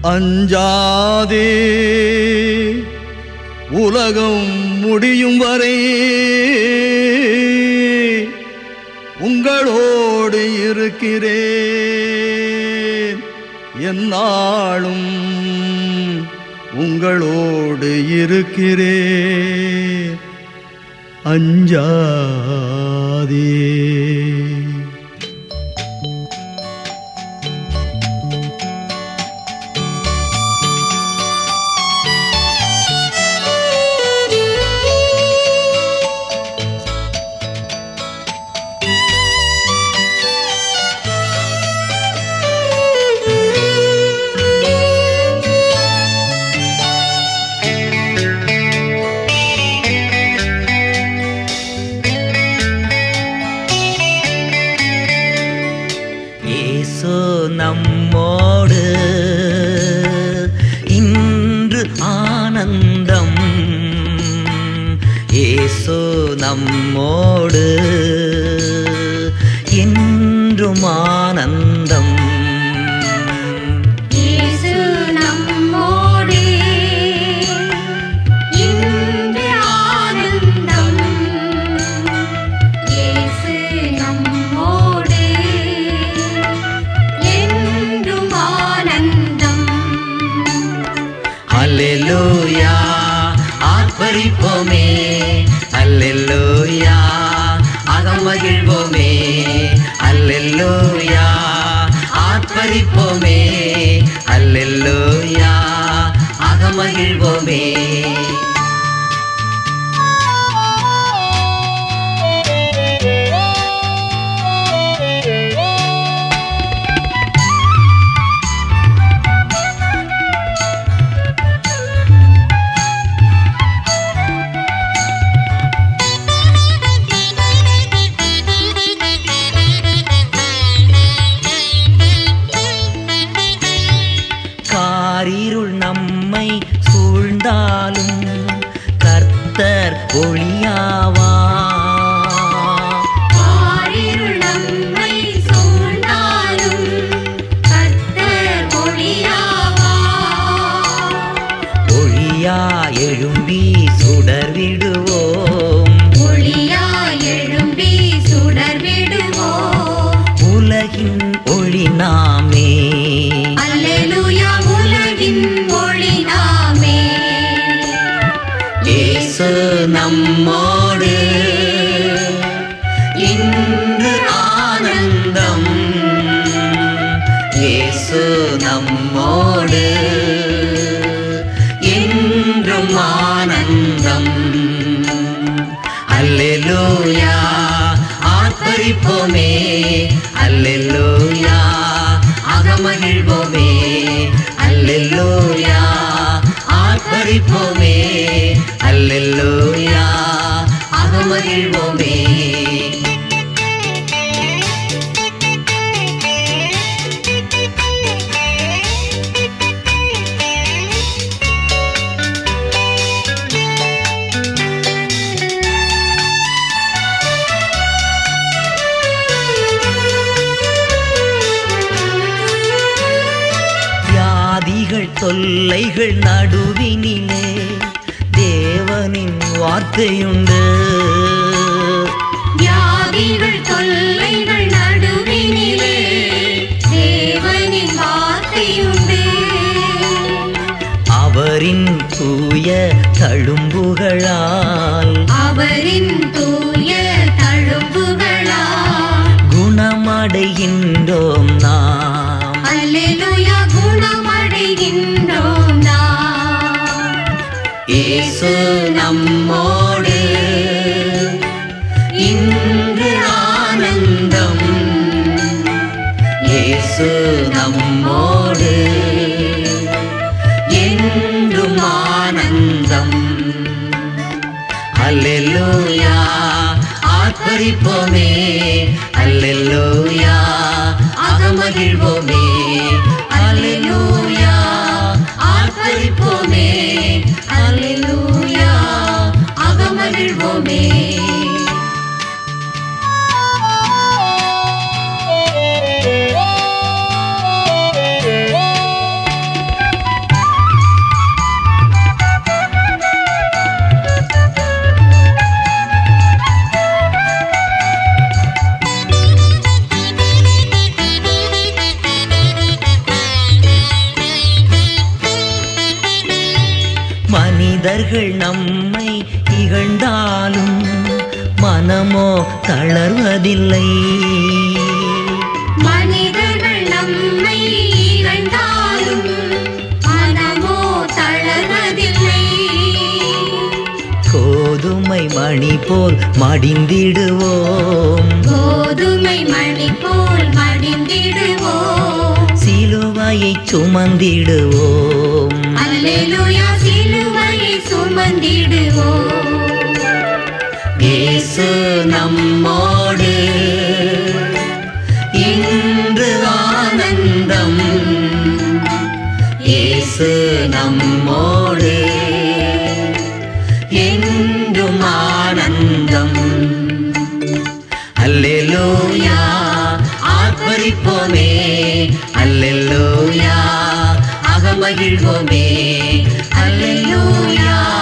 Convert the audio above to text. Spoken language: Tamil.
அஞ்சாதே உலகம் முடியும் வரை உங்களோடு இருக்கிறேன் என்னாலும் உங்களோடு இருக்கிறேன் அஞ்சாதே இயேசு நம்மோடு இன்று ஆனந்தம் இயேசு நம்மோடு என்றும் ஆனந்தம் இயேசு நம்மோடு இன்று ஆனந்தம் இயேசு நம்மோடு என்றும் ஆனந்தம் அல்லேலூயா ஆர்ப்பரிப்போமே அல்லேலூயா அகமகிழ்வோமே அல்லேலூயா ஆர்ப்பரிப்போமே அல்லேலூயா அகமகிழ்வோமே காரிருள் நம்மை சூழ்ந்தாலும் கர்த்தர் ஒளியாவா ஆரிருள் நம்மை சூழ்ந்தாலும் கர்த்தர் ஒளியாவா ஒளியா எழும்பி சுடர் விடுவோம் ஒளியாய் எழும்பி சுடர் விடுவோம் உலகின் ஒளி நாமே அல்லேலூயா உலகின் ஒளி நாமே இயேசு நம்மோடு இன்று ஆனந்தம் இயேசு நம்மோடு என்றும் ஆனந்தம் அல்லேலூயா ஆர்ப்பரிப்போமே அல்லேலூயா அகமகிழ்வோமே அல்லேலூயா ஆர்ப்பரிப்போமே அல்லேலூயா அகமகிழ்வோமே வியாதிகள் தொல்லைகள் நடுவினிலே தேவனின் வார்த்தையுண்டு வியாதிகள் தொல்லைகள் நடுவினிலே தேவனின் வார்த்தையுண்டு அவரின் தூய தழும்புகளால் அவரின் தூய தழும்புகளால் குணமடைகின்றோம் நாம் அல்லேலூயா குணமடைகின்றோம் நாம் இயேசு நம்மோடு இன்று ஆனந்தம் இயேசு நம்மோடு என்றும் ஆனந்தம் அல்லேலூயா ஆர்ப்பரிப்போமே அல்லேலூயா அகமகிழ்வோமே அல்லேலூயா ஆர்ப்பரிப்போமே அல்லேலூயா அகமகிழ்வோமே மனிதர்கள் நம்மை இகழ்ந்தாலும் மனமோ தளர்வதில்லை மனிதர்கள் நம்மை இகழ்ந்தாலும் மனமோ தளர்வதில்லை கோதுமை மணி போல் மடிந்திடுவோம் கோதுமை மணி போல் மடிந்திடுவோம் சிலுவையை சுமந்திடுவோம் அல்லேலூயா சிலுவையை சுமந்திடுவோம் இயேசு நம்மோடு இன்று ஆனந்தம் இயேசு நம்மோடு என்றும் ஆனந்தம் அல்லேலூயா ஆர்ப்பரிப்போமே அல்லேலூயா அகமகிழ்வோமே அல்லேலூயா